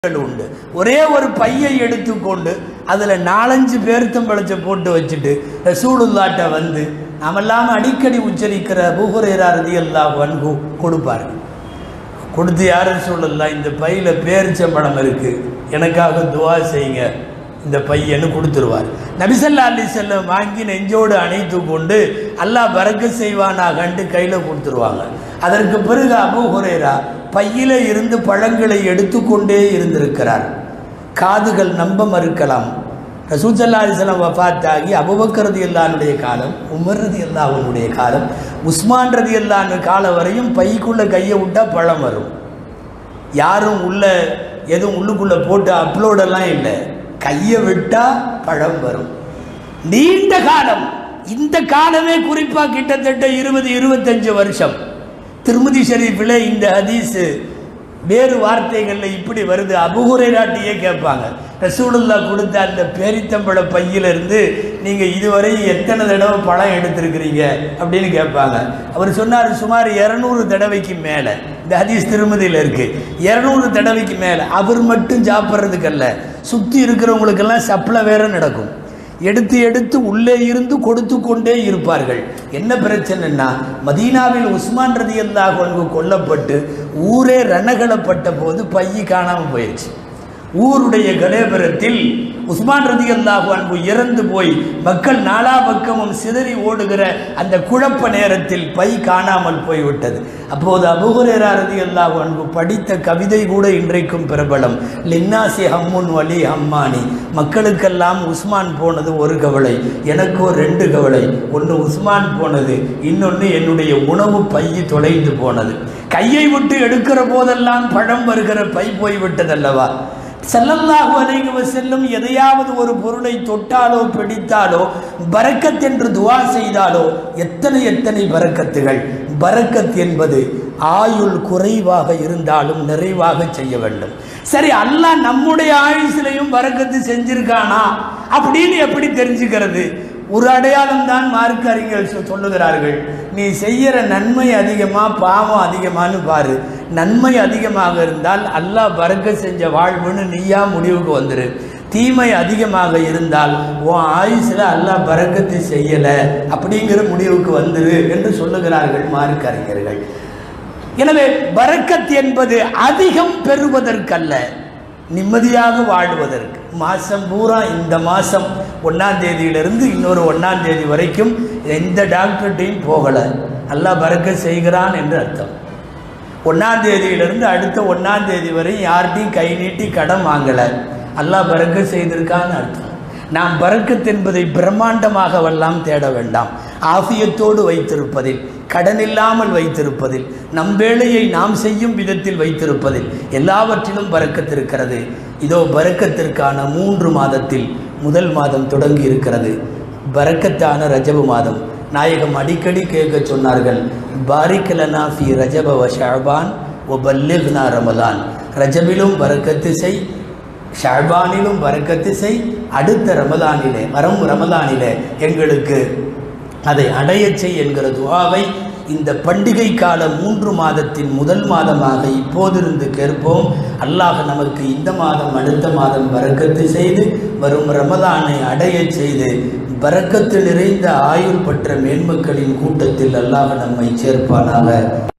உண்டு ஒரே ஒரு பையை எடுத்துக்கொண்டு அதில் நாலஞ்சு பேருத்தம்பழத்தை போட்டு வச்சுட்டு ரசூலுல்லாட்ட வந்து நாமெல்லாம் அடிக்கடி உச்சரிக்கிற பூகுரேரா ரதி அல்லா வன்கு கொடுப்பார்கள் கொடுத்து யார் ரசூலுல்லா இந்த பையில் பேரிச்சம்பழம் இருக்குது எனக்காக துவா செய்யுங்க இந்த பையன்னு கொடுத்துருவார் நபிசல்லா அலி செல்லம் வாங்கி நெஞ்சோடு அணைத்து கொண்டு அல்லாஹ் பறக்க செய்வானா கண்டு கையில் கொடுத்துருவாங்க அதற்கு பிறகு அபு ஹுரேரா பையில இருந்து பழங்களை எடுத்துக்கொண்டே இருந்திருக்கிறார் காதுகள் நம்ப மறுக்கலாம் ரசூசல்லா அலிஸ்லாம் வஃத்தாகி அபுபக்கரது அல்லானுடைய காலம் உமர் ரதி அல்லாஹனுடைய காலம் உஸ்மான் ரதி அல்லான்னு காலம் வரையும் பைக்குள்ளே கையை விட்டால் பழம் வரும் யாரும் உள்ள எதுவும் உள்ளுக்குள்ளே போட்டு அப்லோடெல்லாம் இல்லை கையை விட்டால் பழம் வரும் நீண்ட காலம் இந்த காலமே குறிப்பாக கிட்டத்தட்ட இருபது இருபத்தஞ்சு வருஷம் திருமதி ஷரீஃபில் இந்த ஹதீஸு வேறு வார்த்தைகளில் இப்படி வருது அபுகுரைராட்டியே கேட்பாங்க ரசூலுல்லா கொடுத்த அந்த பேரித்தம்பழ பையிலிருந்து நீங்கள் இதுவரை எத்தனை தடவை பழம் எடுத்திருக்கிறீங்க அப்படின்னு கேட்பாங்க அவர் சொன்னார் சுமார் இரநூறு தடவைக்கு மேலே இந்த ஹதீஸ் திருமதியில் இருக்குது இரநூறு தடவைக்கு மேலே அவர் மட்டும் சாப்பிட்றதுக்கல்ல சுற்றி இருக்கிறவங்களுக்கெல்லாம் சப்ளை வேற நடக்கும் எடுத்து எடுத்து உள்ளே இருந்து கொடுத்து கொண்டே இருப்பார்கள் என்ன பிரச்சனைன்னா மதீனாவில் உஸ்மான் ரதி அல்லாஹ் கொல்லப்பட்டு ஊரே ரணகலப்பட்ட போது பைய காணாமல் போயிடுச்சு ஊருடைய கலேபரத்தில் உஸ்மான் ரதி அல்லாஹு அன்பு இறந்து போய் மக்கள் நாலா பக்கமும் சிதறி ஓடுகிற அந்த குழப்ப நேரத்தில் பை காணாமல் போய்விட்டது அப்போது அபுகுரேரா ரதி அல்லாஹு அன்பு படித்த கவிதை கூட இன்றைக்கும் பிரபலம் லின்னாசி ஹம்முன் வலி ஹம்மானி மக்களுக்கெல்லாம் உஸ்மான் போனது ஒரு கவலை எனக்கோ ரெண்டு கவலை ஒன்று உஸ்மான் போனது இன்னொன்று என்னுடைய உணவு பைய தொலைந்து போனது கையை விட்டு எடுக்கிற போதெல்லாம் பழம் வருகிற பை போய்விட்டதல்லவா செல்லல்லாஹு அலைஹி செல்லும் எதையாவது ஒரு பொருளை தொட்டாலோ பிடித்தாலோ பரக்கத் என்று துவா செய்தாலோ எத்தனை எத்தனை பரக்கத்துகள் பரக்கத் என்பது ஆயுள் குறைவாக இருந்தாலும் நிறைவாக செய்ய வேண்டும் சரி அல்லாஹ் நம்முடைய ஆயுசிலையும் பரக்கத்து செஞ்சிருக்கானா அப்படின்னு எப்படி தெரிஞ்சுக்கிறது ஒரு அடையாளம் தான் மார்க்க அறிஞர்கள் சொல்லுகிறார்கள் நீ செய்கிற நன்மை அதிகமாக பாவம் அதிகமானு பாரு நன்மை அதிகமாக இருந்தால் அல்லாஹ் பறக்க செஞ்ச வாழ்வுன்னு நீயா முடிவுக்கு வந்துரு தீமை அதிகமாக இருந்தால் உன் ஆயுசில் அல்லாஹ் பறக்கத்தை செய்யலை அப்படிங்கிற முடிவுக்கு வந்துரு என்று சொல்லுகிறார்கள் மார்க்க அறிஞர்கள் எனவே பறக்கத் என்பது அதிகம் பெறுவதற்கல்ல நிம்மதியாக வாழ்வதற்கு மாதம் பூரா இந்த மாதம் ஒன்றாம் தேதியிலிருந்து இன்னொரு ஒன்றாம் தேதி வரைக்கும் எந்த டாக்டர்கிட்டையும் போகலை நல்லா பறக்க செய்கிறான் என்று அர்த்தம் ஒன்றாம் தேதியிலிருந்து அடுத்த ஒன்றாம் தேதி வரை யார்கிட்டையும் கை நீட்டி கடன் வாங்கலை அல்லாஹ் பறக்க செய்திருக்கான்னு அர்த்தம் நாம் பறக்கத் என்பதை பிரம்மாண்டமாகவெல்லாம் தேட வேண்டாம் ஆஃபியத்தோடு வைத்திருப்பதில் கடன் இல்லாமல் வைத்திருப்பதில் நம் வேலையை நாம் செய்யும் விதத்தில் வைத்திருப்பதில் எல்லாவற்றிலும் பறக்கத்திருக்கிறது இதோ பறக்கத்திற்கான மூன்று மாதத்தில் முதல் மாதம் தொடங்கி இருக்கிறது பறக்கத்தான ரஜபு மாதம் நாயகம் அடிக்கடி கேட்க சொன்னார்கள் பாரிக்கலனா ஃபி ரஜப வ ஷாபான் ஒ பல்லிக்னா ரமலான் ரஜபிலும் பறக்கத்து செய் ஷாபானிலும் பறக்கத்து செய் அடுத்த ரமலானிலே வரும் ரமலானிலே எங்களுக்கு அதை அடையச் செய் என்கிற துவாவை இந்த பண்டிகை கால மூன்று மாதத்தின் முதல் மாதமாக இப்போதிருந்து கேட்போம் அல்லாஹ் நமக்கு இந்த மாதம் அடுத்த மாதம் பறக்கத்து செய்து வரும் ரமதானை அடையச் செய்து பறக்கத்து நிறைந்த ஆயுள் பற்ற மேன்மக்களின் கூட்டத்தில் அல்லாஹ் நம்மை சேர்ப்பானாக